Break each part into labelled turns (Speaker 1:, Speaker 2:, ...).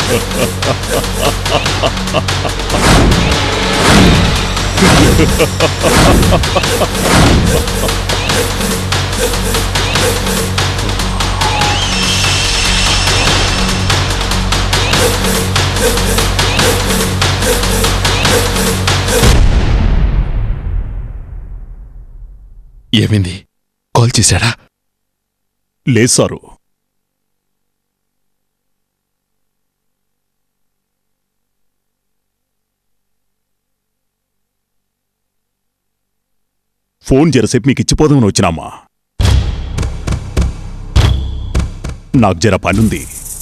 Speaker 1: ఏమైంది కాల్ చేశాడా
Speaker 2: లేదు సారు ఫోన్ జరసేపు మీకు ఇచ్చిపోదామని వచ్చినామ్మా నాకు జర పనుంది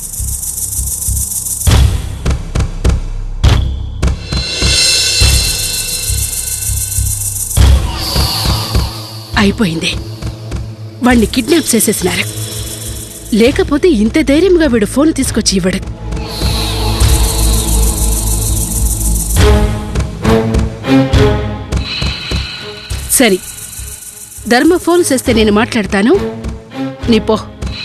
Speaker 3: అయిపోయింది వాణ్ణి కిడ్నాప్ చేసేసినారు లేకపోతే ఇంత ధైర్యంగా వీడు ఫోన్ తీసుకొచ్చి ఇవ్వడు సరి ధర్మ ఫోన్ చేస్తే నేను మాట్లాడతాను నీ పో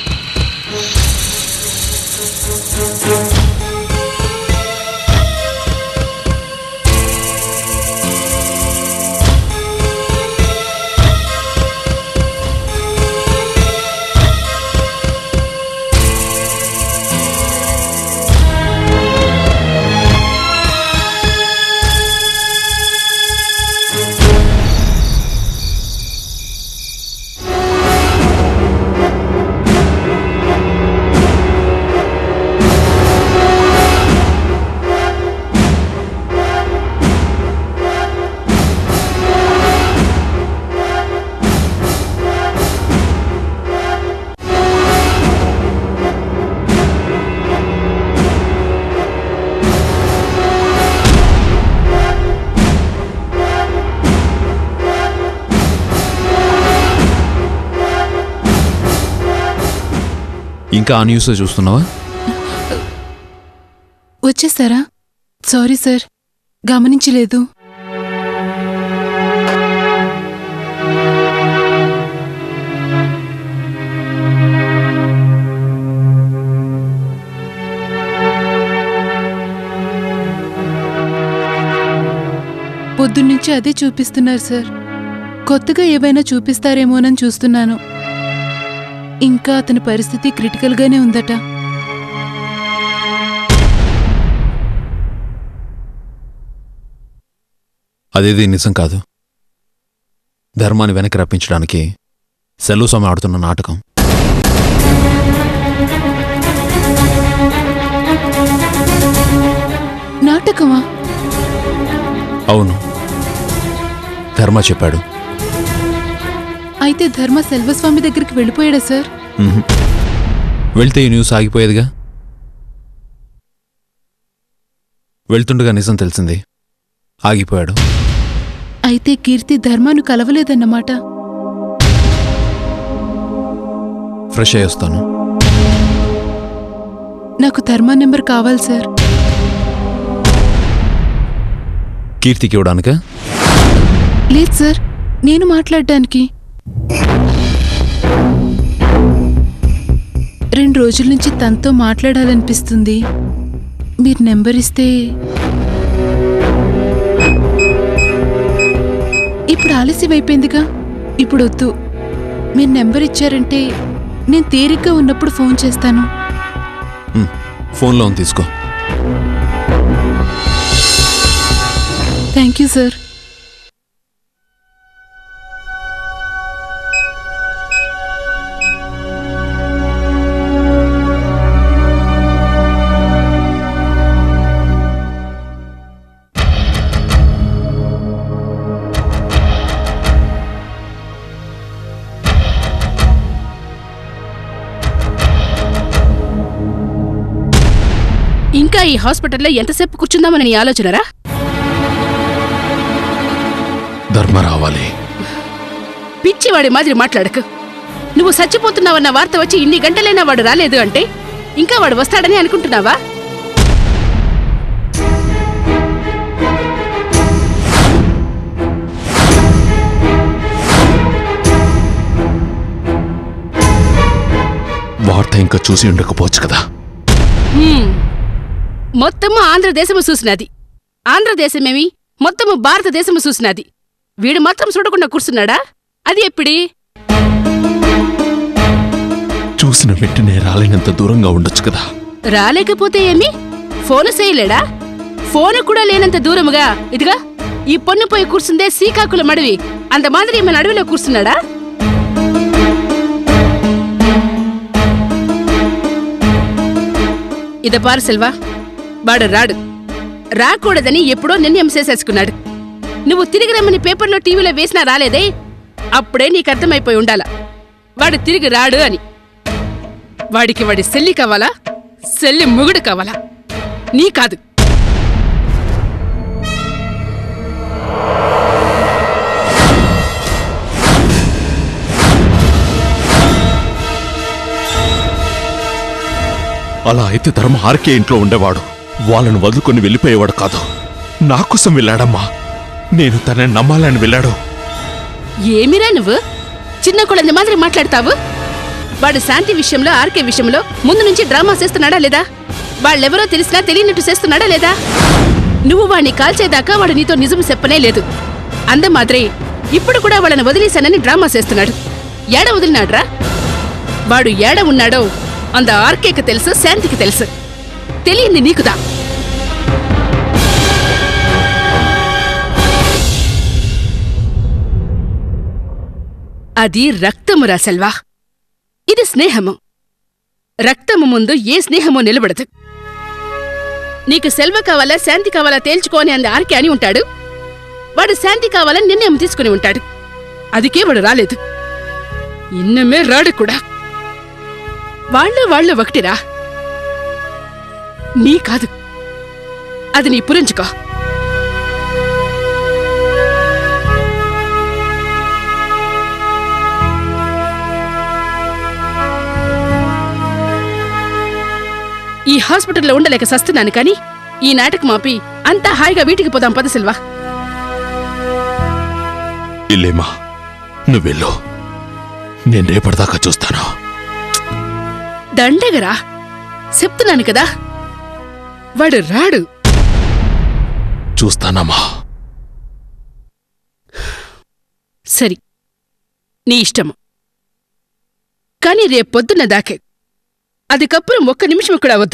Speaker 1: ఇంకా ఆ న్యూస్ చూస్తున్నావా
Speaker 4: వచ్చేసారా సారీ సార్ గమనించలేదు పొద్దున్నుంచి అదే చూపిస్తున్నారు సార్ కొత్తగా ఏవైనా చూపిస్తారేమోనని చూస్తున్నాను ఇంకా అతని పరిస్థితి క్రిటికల్గానే ఉందట
Speaker 1: అదేది నిజం కాదు ధర్మాన్ని వెనక్కి రప్పించడానికి సెలవు స్వామి ఆడుతున్న నాటకం
Speaker 4: నాటకమా
Speaker 1: అవును ధర్మ చెప్పాడు
Speaker 4: అయితే ధర్మ సెల్వస్వామి దగ్గరికి వెళ్ళిపోయాడా సార్
Speaker 1: మ్హూ. వెళ్తే ఈ న్యూస్ ఆగిపోయేదిగా వెళ్తుండగా నిజం తెలిసింది ఆగిపోయాడు
Speaker 4: అయితే కీర్తి ధర్మాను కలవలేదన్నమాట
Speaker 1: ఫ్రెష్ అయ్యి వస్తాను
Speaker 4: నాకు ధర్మా నెంబర్ కావాలి సార్
Speaker 1: కీర్తికి ఇవ్వడానికా
Speaker 4: లేదు సార్ నేను మాట్లాడడానికి రెండు రోజుల నుంచి తనతో మాట్లాడాలనిపిస్తుంది మీరు నెంబర్ ఇస్తే ఇప్పుడు ఆలస్యం అయిపోయిందిగా ఇప్పుడు వద్దు మీరు నెంబర్ ఇచ్చారంటే నేను తేలిగ్గా ఉన్నప్పుడు ఫోన్ చేస్తాను
Speaker 1: మ్, ఫోన్లో ఉంది తీసుకో
Speaker 4: థ్యాంక్ యూ సార్
Speaker 3: ఇంకా ఈ హాస్పిటల్లో ఎంతసేపు కూర్చుందామని నీ ఆలోచనరా
Speaker 1: ధర్మ రావాలి
Speaker 3: పిచ్చివాడి మాదిరి మాట్లాడకు నువ్వు చచ్చిపోతున్నావన్న వార్త వచ్చి ఇన్ని గంటలైనా వాడు రాలేదు అంటే ఇంకా వాడు వస్తాడని అనుకుంటున్నావా
Speaker 1: వార్త ఇంకా చూసి ఉండకపోవచ్చు కదా
Speaker 3: హ్మ్. మొత్తము ఆంధ్రదేశము చూసినది ఆంధ్రదేశమేమి మొత్తము భారతదేశము చూసినది వీడు మాత్రం చూడకుండా కూర్చున్నాడా అది ఎప్పుడి
Speaker 1: చూసిన వెంటనే రాలేనంత దూరంగా ఉండొచ్చు కదా
Speaker 3: రాలేకపోతే ఏమి ఫోను చేయలేడా ఫోను కూడా లేనంత దూరముగా ఇదిగా ఈ పొన్ను పోయి కూర్చుందే శ్రీకాకుళం అడవి అంత మాదిరి మన అడవిలో కూర్చున్నాడా ఇద పారు సెల్వా వాడు రాడు రాకూడదని ఎప్పుడో నిర్ణయం చేసేసుకున్నాడు నువ్వు తిరిగి రమ్మని పేపర్లో టీవీలో వేసినా రాలేదే అప్పుడే నీకు అర్థమైపోయి ఉండాల వాడు తిరిగి రాడు అని వాడికి వాడి సెల్లి కావాలా సెల్లి మొగుడు కావాలా నీ కాదు
Speaker 1: అలా అయితే ధర్మ ఆర్కే ఇంట్లో ఉండేవాడు వాళ్ళను వదులుకొని వెళ్ళిపోయేవాడు కాదు నా కోసం వెళ్ళాడమ్మా నేను తనని నమ్మాలని వెళ్ళాడు
Speaker 3: ఏమిరా నువ్వు చిన్న కుళ్ళని మాదిరి మాట్లాడతావు వాడు శాంతి విషయంలో ఆర్కే విషయంలో ముందు నుంచి డ్రామా చేస్తున్నాడా లేదా వాళ్ళెవరో తెలిసినా తెలియనట్టు చేస్తున్నాడా లేదా నువ్వు వాడిని కాల్చేదాకా వాడు నీతో నిజం చెప్పనే లేదు అంద మాదిరి ఇప్పుడు కూడా వాళ్ళని వదిలేశానని డ్రామా చేస్తున్నాడు ఏడ వదిలినాడ్రా వాడు ఏడ ఉన్నాడో అంద ఆర్కేకి తెలుసు శాంతికి తెలుసు తెలియంది నీకుదా అది రక్తమురా సెల్వా ఇది స్నేహము రక్తము ముందు ఏ స్నేహమో నిలబడదు నీకు సెల్వ కావాలా శాంతి కావాలా తేల్చుకోని అంది ఆర్కే అని ఉంటాడు వాడు శాంతి కావాలని నిర్ణయం తీసుకుని ఉంటాడు అదికే వాడు రాలేదు ఇన్నమే రాడు కూడా వాళ్ళు వాళ్ళు ఒకటిరా నీ కాదు అది నీ పురించుకో ఈ హాస్పిటల్లో ఉండలేక సస్తున్నాను కానీ ఈ నాటకం మాపి అంతా హాయిగా వీటికి పోదాం పద సిల్వా
Speaker 1: ఇల్లేమా నువ్వెళ్ళు నేను రేపటిదాకా చూస్తాను
Speaker 3: దండగరా చెప్తున్నాను కదా వాడు రాడు
Speaker 1: చూస్తానమ్మా
Speaker 3: సరి నీ ఇష్టము కాని రేపొద్దున్న దాకే అదికప్పురం ఒక్క నిమిషం కూడా అవద్దు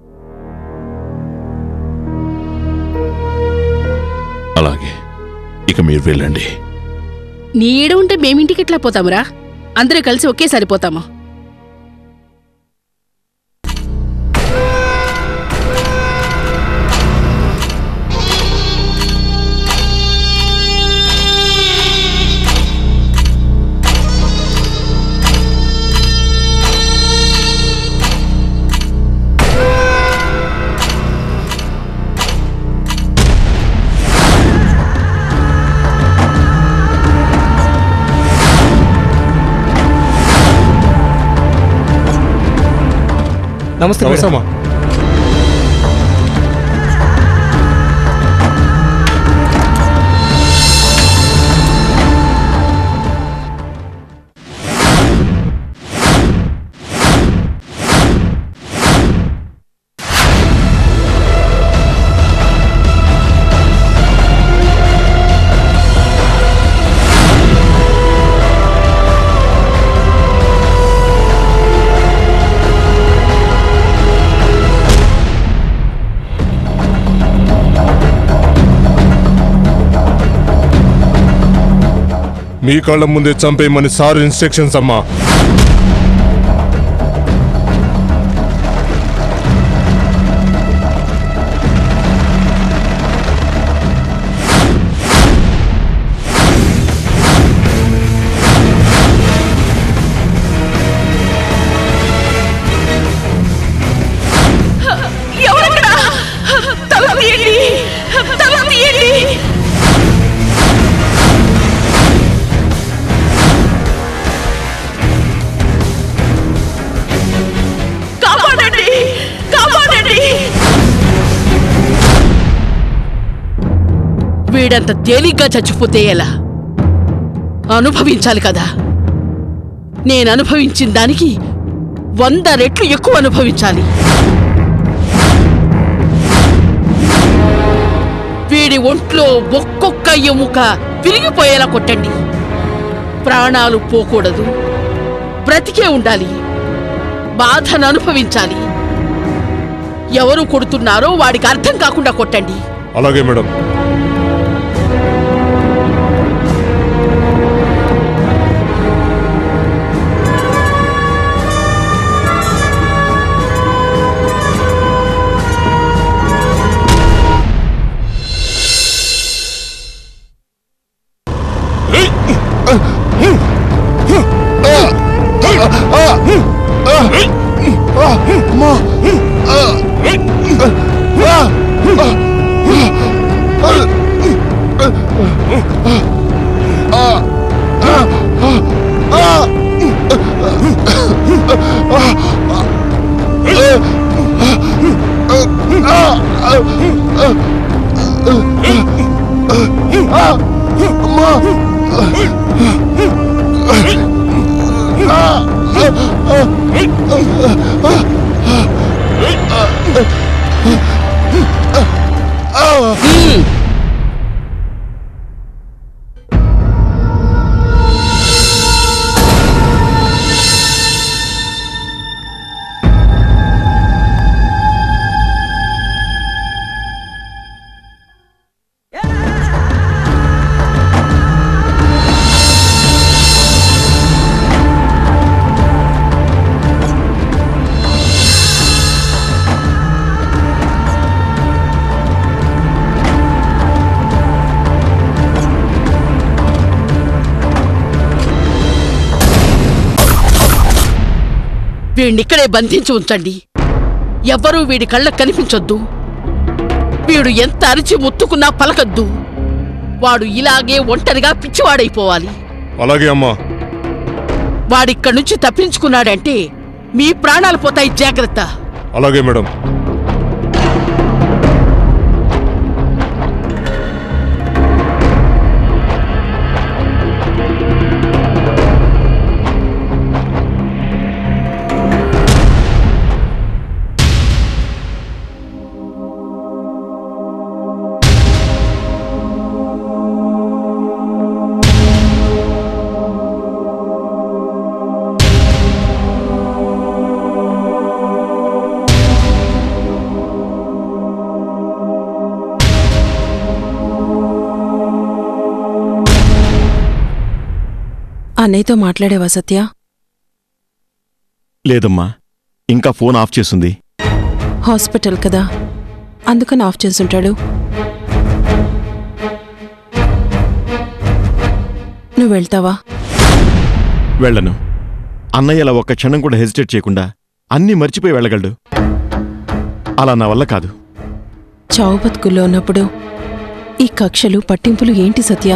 Speaker 1: అలాగే ఇక మీరు వెళ్ళండి
Speaker 3: నీ ఈడ ఉంటే మేమింటికి ఎట్లా పోతామురా అందరూ కలిసి ఒకేసారి పోతాము
Speaker 5: నమస్తే
Speaker 2: నమస్తే
Speaker 5: మేడం.
Speaker 2: అమ్మా మీ కళ్ళ ముందే చంపేయమని సార్ ఇన్స్ట్రక్షన్స్ అమ్మా
Speaker 3: వీడంత తేలిగ్గా చచ్చిపోతే ఎలా అనుభవించాలి కదా నేను అనుభవించిన దానికి వంద రెట్లు ఎక్కువ అనుభవించాలి
Speaker 5: వీడి ఒంట్లో ఒక్కొక్క ఎముక విరిగిపోయేలా కొట్టండి ప్రాణాలు పోకూడదు బ్రతికే ఉండాలి బాధను అనుభవించాలి ఎవరు కొడుతున్నారో వాడికి అర్థం కాకుండా కొట్టండి
Speaker 2: అలాగే మేడం
Speaker 5: వీడినిక్కడే బంధించి ఉంచండి ఎవ్వరూ వీడి కళ్ళకు కనిపించొద్దు వీడు ఎంత అరిచి ముత్తుకున్నా పలకద్దు వాడు ఇలాగే ఒంటరిగా పిచ్చివాడైపోవాలి
Speaker 2: అలాగే అమ్మా
Speaker 5: వాడిక్కడి నుంచి తప్పించుకున్నాడంటే మీ ప్రాణాలు పోతాయి జాగ్రత్త
Speaker 2: అలాగే మేడం
Speaker 6: అన్నయ్యతో మాట్లాడేవా సత్య
Speaker 1: లేదమ్మా ఇంకా ఫోన్ ఆఫ్ చేసింది
Speaker 6: హాస్పిటల్ కదా అందుకని ఆఫ్ చేసుంటాడు నువ్వు వెళ్తావా
Speaker 1: వెళ్ళను అన్నయ్య అలా ఒక్క క్షణం కూడా హెసిటేట్ చేయకుండా అన్నీ మర్చిపోయి వెళ్ళగలడు అలా నా వల్ల కాదు
Speaker 6: చావు బతుకుల్లో ఉన్నప్పుడు ఈ కక్షలు పట్టింపులు ఏంటి సత్య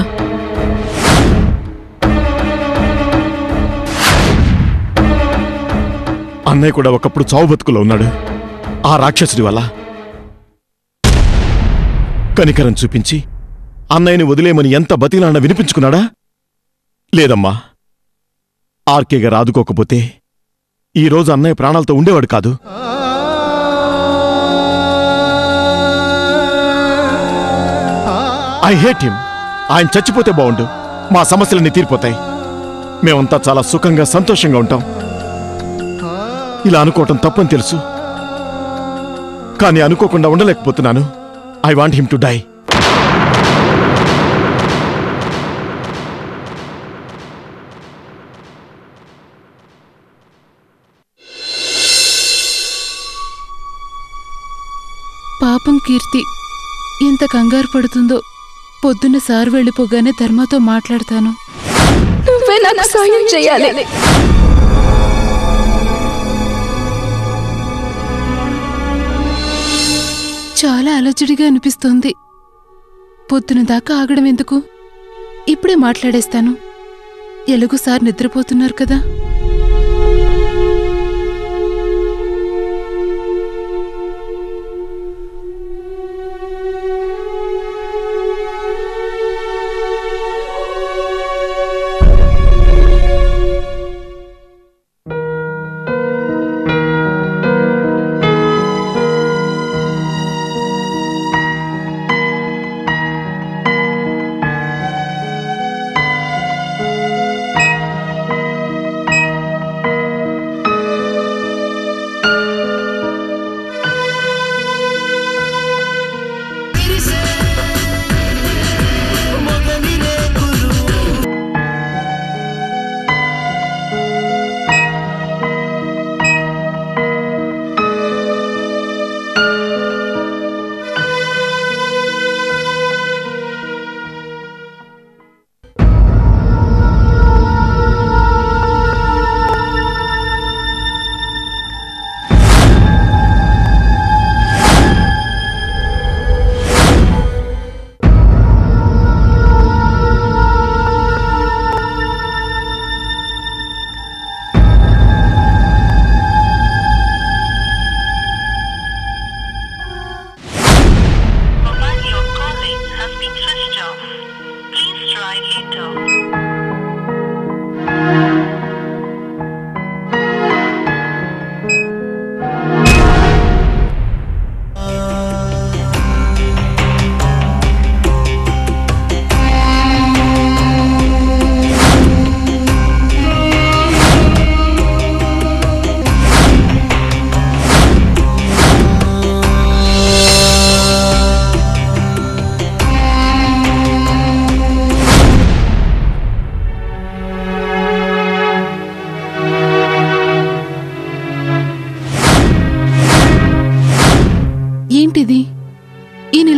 Speaker 1: అన్నయ్య కూడా ఒకప్పుడు చావు బతుకులో ఉన్నాడు ఆ రాక్షసుడి వల్ల కనికరం చూపించి అన్నయ్యని వదిలేమని ఎంత బతిలాన వినిపించుకున్నాడా లేదమ్మా ఆర్కే గారు ఆదుకోకపోతే ఈరోజు అన్నయ్య ప్రాణాలతో ఉండేవాడు కాదు ఐ హేట్ హిమ్ ఆయన చచ్చిపోతే బాగుండు మా సమస్యలన్నీ తీరిపోతాయి మేమంతా చాలా సుఖంగా సంతోషంగా ఉంటాం ఇలా అనుకోవటం తప్పని తెలుసు కానీ అనుకోకుండా ఉండలేకపోతున్నాను I want him to die
Speaker 4: పాపం కీర్తి ఎంత కంగారు పడుతుందో పొద్దున్న సార్ వెళ్ళిపోగానే ధర్మతో మాట్లాడతాను
Speaker 7: నువ్వే నాకు సాయం చేయాలి
Speaker 4: చాలా అలజడిగా అనిపిస్తోంది పొద్దున దాకా ఆగడం ఎందుకు ఇప్పుడే మాట్లాడేస్తాను ఎలుగు సార్ నిద్రపోతున్నారు కదా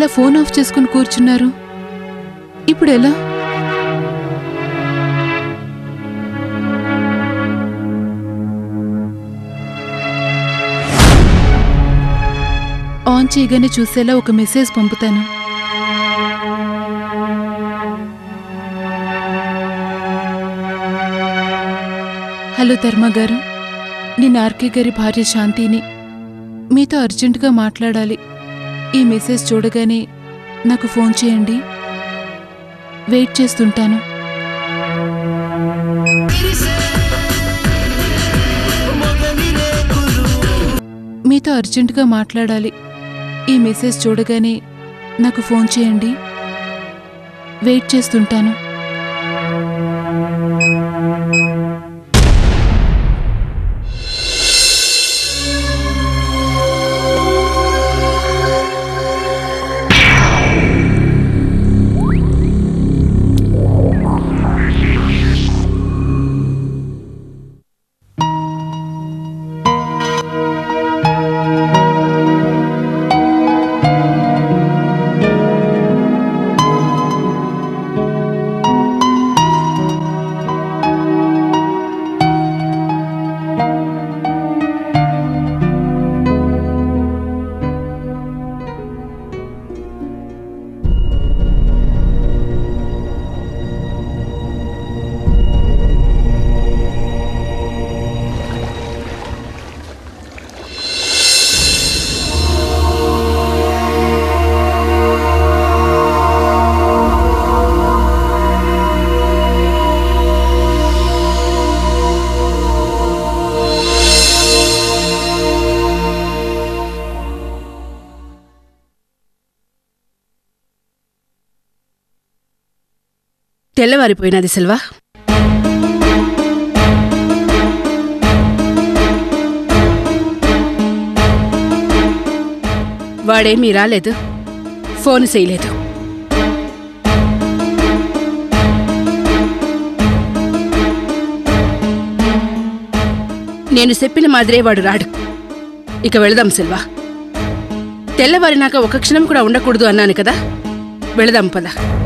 Speaker 4: అలా ఫోన్ ఆఫ్ చేసుకుని కూర్చున్నారు ఇప్పుడు ఎలా ఆన్ చేయగానే చూసేలా ఒక మెసేజ్ పంపుతాను హలో ధర్మ గారు నేను ఆర్కే గారి భార్య శాంతిని మీతో అర్జెంటుగా మాట్లాడాలి ఈ మెసేజ్ చూడగానే నాకు ఫోన్ చేయండి వెయిట్ చేస్తుంటాను మీతో అర్జెంటుగా మాట్లాడాలి ఈ మెసేజ్ చూడగానే నాకు ఫోన్ చేయండి వెయిట్ చేస్తుంటాను
Speaker 3: తెల్లవారిపోయినది సెల్వా వాడేమీ రాలేదు ఫోన్ చేయలేదు నేను చెప్పిన మాదిరే వాడు రాడు ఇక వెళదాం సెల్వా తెల్లవారినాక ఒక క్షణం కూడా ఉండకూడదు అన్నాను కదా వెళదాం పద